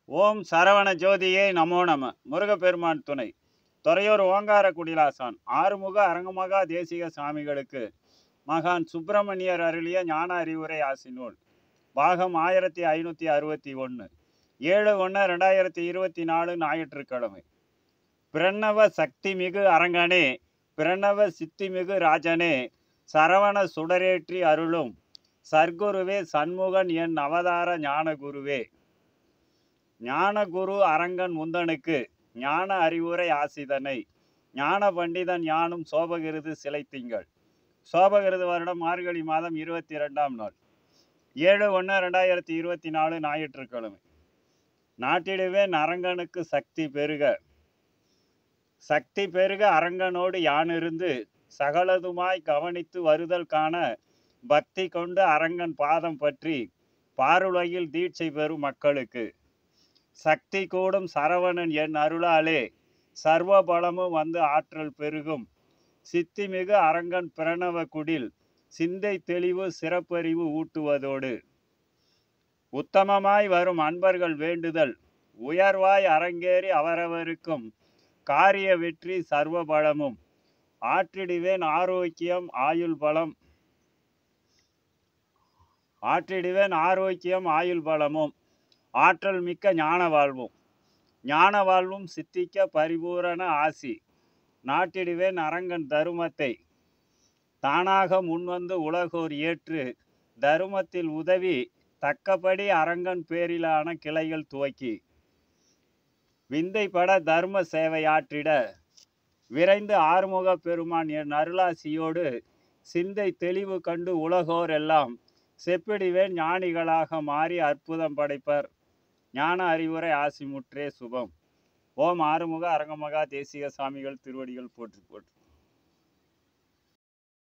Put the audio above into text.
ஓம் சரவண ஜோதியே நமோ நம முருகப்பெருமான் துணை துறையூர் ஓங்கார குடிலாசான் ஆறுமுக அரங்கமகா தேசிக சாமிகளுக்கு மகான் சுப்பிரமணியர் அருளிய ஞான அறிவுரை ஆசி நூல் பாகம் ஆயிரத்தி ஐநூற்றி அறுபத்தி ஒன்று ஏழு ஒன்று ரெண்டாயிரத்தி இருபத்தி நாலு ஞாயிற்றுக்கிழமை பிரணவ சக்தி மிகு அரங்கனே பிரணவ சித்திமிகு ராஜனே சரவண சுடரேற்றி அருளும் சர்க்குருவே சண்முகன் என் அவதார ஞானகுருவே ஞானகுரு அரங்கன் முந்தனுக்கு ஞான அறிவுரை ஆசிதனை ஞான பண்டிதன் ஞானும் சோபகிருது சிலை திங்கள் சோபகிருது வருடம் மார்கழி மாதம் இருபத்தி ரெண்டாம் நாள் ஏழு ஒன்று ரெண்டாயிரத்தி இருபத்தி நாலு ஞாயிற்றுக்கிழமை நாட்டிடுவே அரங்கனுக்கு சக்தி பெருக சக்தி பெருக அரங்கனோடு யானிருந்து சகலதுமாய் கவனித்து வருதல் காண பக்தி கொண்டு அரங்கன் பாதம் பற்றி பாருலகில் தீட்சை பெறும் மக்களுக்கு சக்தி கூடும் சரவணன் என் அருளாலே சர்வ பலமும் வந்து ஆற்றல் பெருகும் சித்திமிகு அரங்கன் பிரணவ குடில் சிந்தை தெளிவு சிறப்பறிவு ஊட்டுவதோடு உத்தமமாய் வரும் அன்பர்கள் வேண்டுதல் உயர்வாய் அரங்கேறி அவரவருக்கும் காரிய வெற்றி சர்வ பலமும் ஆற்றிடுவேன் ஆரோக்கியம் ஆயுள் பலம் ஆற்றிடுவேன் ஆரோக்கியம் ஆயுள் பலமும் ஆற்றல் மிக்க ஞான வாழ்வும் ஞான வாழ்வும் சித்திக்க பரிபூரண ஆசி நாட்டிடுவேன் அரங்கன் தருமத்தை தானாக முன்வந்து உலகோர் ஏற்று தருமத்தில் உதவி தக்கபடி அரங்கன் பேரிலான கிளைகள் துவக்கி விந்தை பட தர்ம சேவையாற்றிட விரைந்து ஆறுமுக பெருமான் என் அருளாசியோடு சிந்தை தெளிவு கண்டு உலகோர் எல்லாம் செப்பிடிவேன் ஞானிகளாக மாறி அற்புதம் படைப்பர் ஞான அறிவுரை ஆசிமுற்றே சுபம் ஓம் ஆறுமுக அரங்கமகா தேசிக சாமிகள் திருவடிகள் போற்றி போற்றி